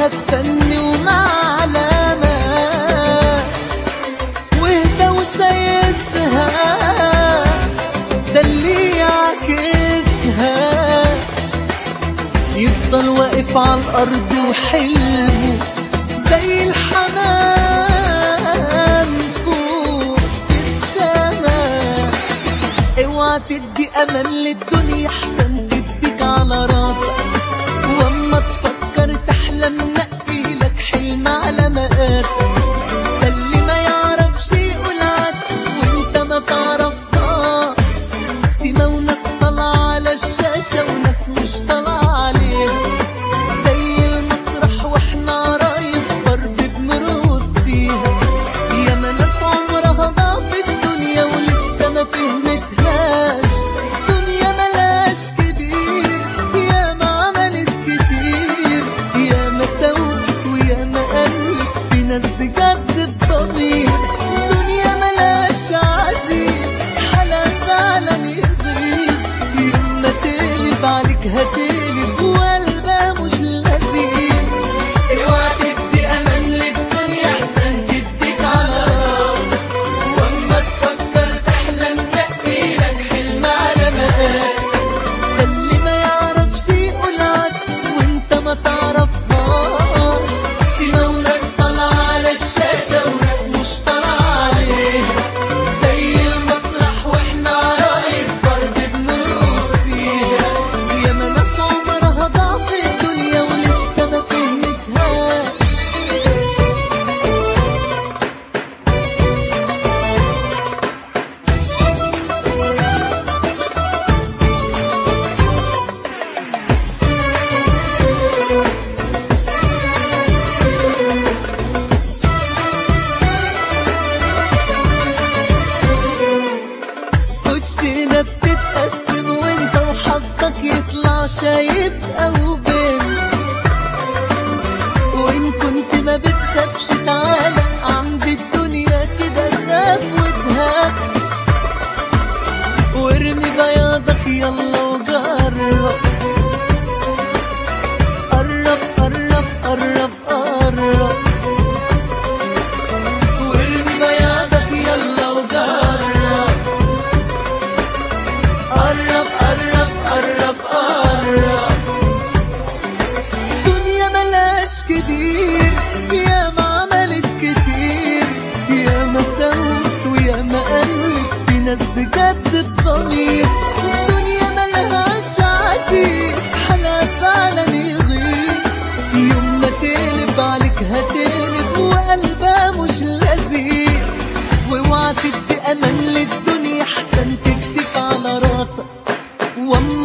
عملها بفن ومعلمة واهدى وسيسها ده اللي يعكسها يفضل واقف على الأرض وحلمه زي الحمام فوق في السماء اوعى تدي أمل للدنيا أحسن تديك على راسك واما تفكر تحلم نقي لك حلم على مقاسك ده اللي ما يعرفش يقول عكس وانت ما تعرفهاش سيما وناس طالعة على الشاشة وناس مش طالعة عليها زي المسرح واحنا عرايس ضرب بنرقص فيها ياما ناس عمرها ضعف الدنيا ولسه ما فهمتهاش دنيا ملاش كبير ياما عملت كتير ياما سوت وياما قلت في ناس بجد بضمير دنيا ملاش عزيز حلا فعلا يغيظ يوم ما تقلب عليك هتقلب وقلبها مش لذيذ اوعى تدي امان للدنيا احسن تديك على راسك واما تفكر تحلم نقي لك حلم على مقاسك ده اللي ما يعرفش يقول عكس وانت ما تعرفهاش سيما وناس طالعة على الشاشة وناس مش طالعة عليها زي المسرح واحنا عرايس ضرب بنرقص فيها ياما ناس عمرها ضعف الدنيا ولسه ما فهمتهاش كوتشينة بتتقسم وانت وحظك يطلع شايب او بين وان كنت ما بتخافش تعالى عند الدنيا كده خاف وتهاب وارمي بياضك يلا وجرب قرب قرب قرب قرب وارمي بياضك يلا وجرب قرب قرب قرب قرب دنيا ملاش كبير يا ما عملت كتير يا ما سوت ويا ما قلت في ناس بجد بضمير دنيا ملهاش عزيز حلا فعلا يغيظ يوم ما تقلب عليك هتقلب وقلبها مش لذيذ واوعى تدي امان للدنيا احسن تكتب على راسك واما